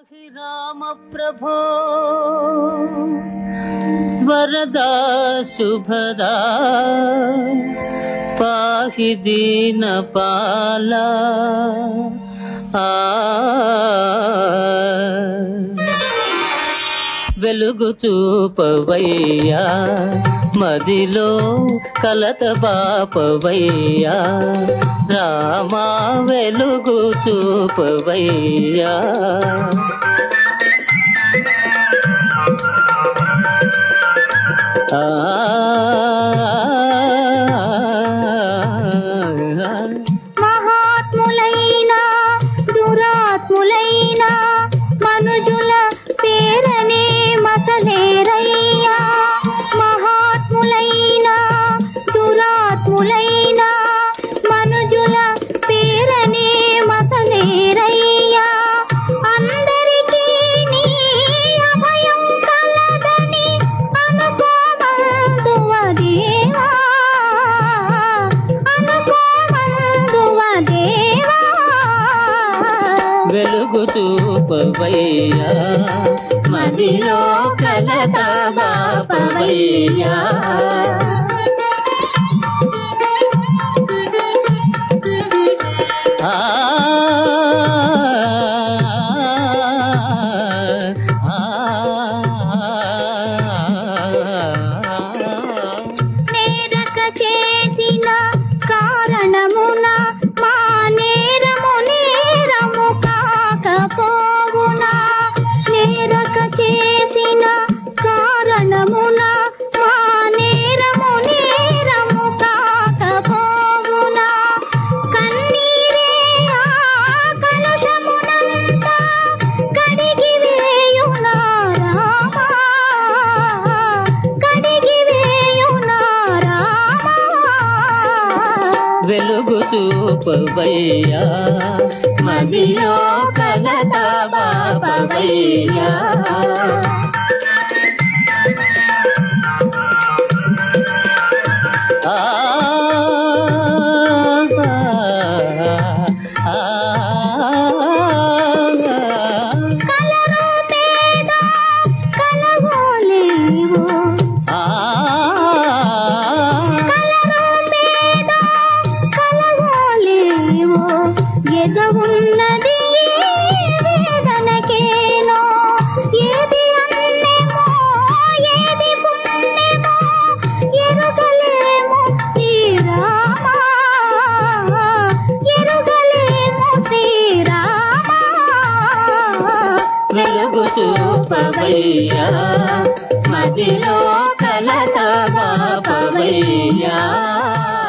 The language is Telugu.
పాహి రామ ప్రభో వరదా శుభదా పాహి దీన పాల ఆ వెలుగు చూపవయ్యా మదిలో కలత బాపవయ్యా రామా వెలుగు చూపవయ్యా ఆ మహాత్ములైన దురాత్ములైన మనుజుల పేరనే మసలేరయ్యా మహాత్ములైన దురాత్ములైన మనుజుల పేరనే మసలేరయ్యా అందరికీ నీ అభయం కలదని అనుకోమందువ దేవా అనుకోమందువ దేవా వెలుగు చూపవయ్యా మదిలో కలత బాపవయ్యా ఆ నేరక చేసిన కారణమున మా నేరము నేరము కాకపోవునా నేరక చేసిన కారణమున మా నేరము నేరము కాకపోవునా కన్నీరే ఆ కలుషమునంతా కడిగి వేయునా రామా కడిగి వేయునా రామా వెలుగు చూపవయ్యా మదిలో కలత బాపవయ్యా ఆ కలరు పేద కలవోలేవో కలరు పేద కలవోలేవో ఎదవున్నది వేదనకేనో ఏది అన్నేమో ఏది పుణ్యమో ఎరుగలేమో శ్రీరామా ఎరుగలేమో శ్రీరామా వెలుగు చూపవయ్యా మదిలో కలత బాపవయ్యా